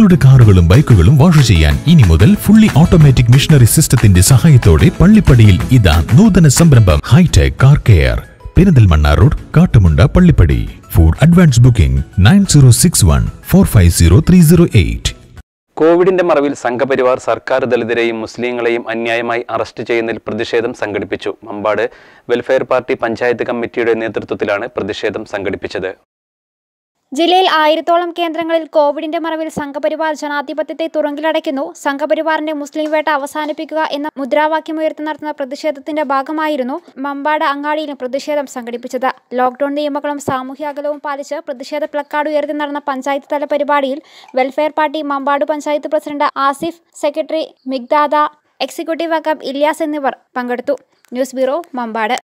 നിങ്ങളുടെ കാറുകളും ബൈക്കുകളും വാഷ് ചെയ്യാൻ ഇനി മുതൽ ഫുള്ളി ഓട്ടോമാറ്റിക് മിഷനറി സിസ്റ്റത്തിന്റെ സഹായത്തോടെ പള്ളിപ്പടിയിൽ ഇതാ നൂതന സംരംഭം hi-tech car care Perinthalmanna road Kattumunda Pallippadi for advance booking nine zero six one four five zero three zero eight കോവിഡിന്റെ മറവിൽ സംഘപരിവാർ സർക്കാർ ദളിതരെയും മുസ്ലിങ്ങളെയും അന്യായമായി അറസ്റ്റ് ചെയ്യുന്നതിൽ പ്രതിഷേധം സംഘടിപ്പിച്ചു മമ്പാട് വെൽഫെയർ പാർട്ടി പഞ്ചായത്ത് കമ്മിറ്റിയുടെ നേതൃത്വത്തിലാണ് പ്രതിഷേധം സംഘടിപ്പിച്ചത് ജില്ലയിൽ ആയിരത്തോളം കേന്ദ്രങ്ങളിൽ കോവിഡിന്റെ മറവിൽ സംഘപരിവാർ ജനാധിപത്യത്തെ തുറങ്കിലടയ്ക്കുന്നു സംഘപരിവാറിന്റെ മുസ്ലിം വേട്ട അവസാനിപ്പിക്കുക എന്ന മുദ്രാവാക്യമുയർത്തി നടത്തുന്ന പ്രതിഷേധത്തിന്റെ ഭാഗമായിരുന്നു മമ്പാട് അങ്ങാടിയിലും പ്രതിഷേധം സംഘടിപ്പിച്ചത് ലോക്ഡൌൺ നിയമങ്ങളും സാമൂഹ്യ അകലവും പാലിച്ച് പ്രതിഷേധ പ്ലക്കാർഡ് ഉയർത്തി നടന്ന പഞ്ചായത്ത് തല പരിപാടിയിൽ welfare party Mampad panchayat president Asif secretary Migdad executive അംഗം ഇല്യാസ് എന്നിവർ പങ്കെടുത്തു ന്യൂസ് ബ്യൂറോ മമ്പാട്